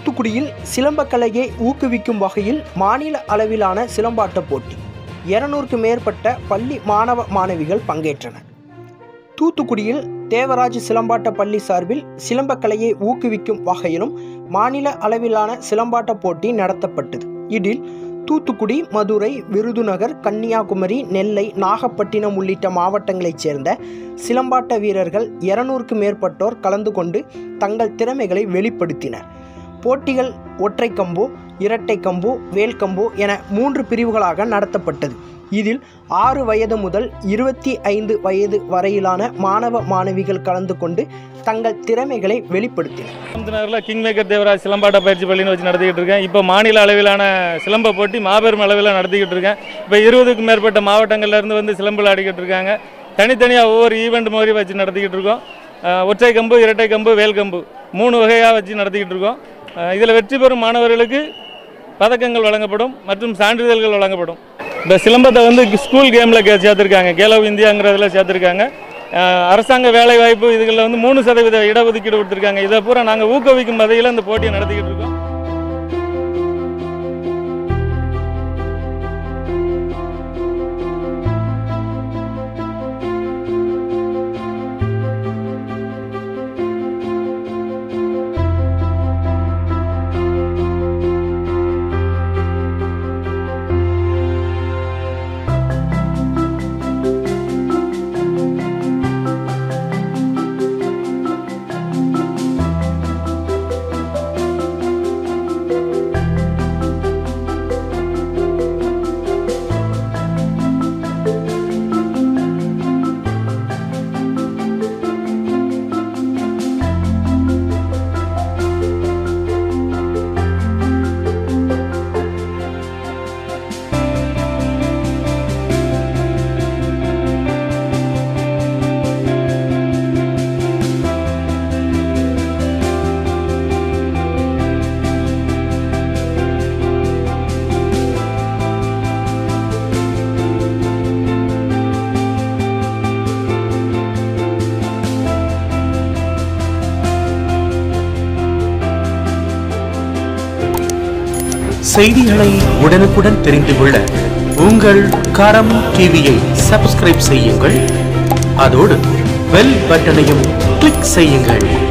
தூத்துக்குடியில் சிலம்பக்கலையை ஊக்குவிக்கும் வகையில் மாநில அளவிலான சிலம்பாட்ட போட்டி இருநூறுக்கு மேற்பட்ட பள்ளி மாணவ மாணவிகள் பங்கேற்றனர் தூத்துக்குடியில் தேவராஜ் சிலம்பாட்ட பள்ளி சார்பில் சிலம்பக்கலையை ஊக்குவிக்கும் வகையிலும் மாநில அளவிலான சிலம்பாட்ட போட்டி நடத்தப்பட்டது இதில் தூத்துக்குடி மதுரை விருதுநகர் கன்னியாகுமரி நெல்லை நாகப்பட்டினம் உள்ளிட்ட மாவட்டங்களைச் சேர்ந்த சிலம்பாட்ட வீரர்கள் இருநூறுக்கு மேற்பட்டோர் கலந்து கொண்டு தங்கள் திறமைகளை வெளிப்படுத்தினர் போட்டிகள் ஒற்றை கம்பு இரட்டை கம்பு வேல் கம்பு என மூன்று பிரிவுகளாக நடத்தப்பட்டது இதில் ஆறு வயது முதல் இருபத்தி ஐந்து வயது வரையிலான மாணவ மாணவிகள் கலந்து கொண்டு தங்கள் திறமைகளை வெளிப்படுத்தினர் நகரில் கிங் மேக்கர் தேவராஜ் சிலம்பாட்ட பயிற்சி பள்ளின்னு வச்சு நடத்திக்கிட்டு இருக்கேன் இப்போ மாநில அளவிலான சிலம்ப போட்டி மாபெரும் அளவில் நடத்திக்கிட்டு இருக்கேன் இப்போ இருபதுக்கும் மேற்பட்ட மாவட்டங்கள்ல இருந்து வந்து சிலம்பு விளையாடிக்கிட்டு இருக்காங்க தனித்தனியாக ஒவ்வொரு ஈவெண்ட் மாதிரி வச்சு நடத்திக்கிட்டு இருக்கோம் அஹ் ஒற்றை கம்பு இரட்டை கம்பு வேல் கம்பு மூணு வகையாக வச்சு நடத்திக்கிட்டு இருக்கோம் இதில் வெற்றி பெறும் மாணவர்களுக்கு பதக்கங்கள் வழங்கப்படும் மற்றும் சான்றிதழ்கள் வழங்கப்படும் இந்த சிலம்பத்தை வந்து ஸ்கூல் கேமில் சேர்த்துருக்காங்க கேலோ இந்தியாங்கிறதுல சேர்த்துருக்காங்க அஹ் அரசாங்க வேலை வாய்ப்பு இதுகளில் வந்து மூணு சதவீத இடஒதுக்கீடு கொடுத்துருக்காங்க இதை பூரா நாங்கள் ஊக்குவிக்கும் வகையில் இந்த போட்டியை நடத்திக்கிட்டு இருக்கோம் செய்திகளை உடனுக்குடன் தெரிந்து கொள்ள உங்கள் கரம் டிவியை சப்ஸ்கிரைப் செய்யுங்கள் அதோடு பெல் பட்டனையும் கிளிக் செய்யுங்கள்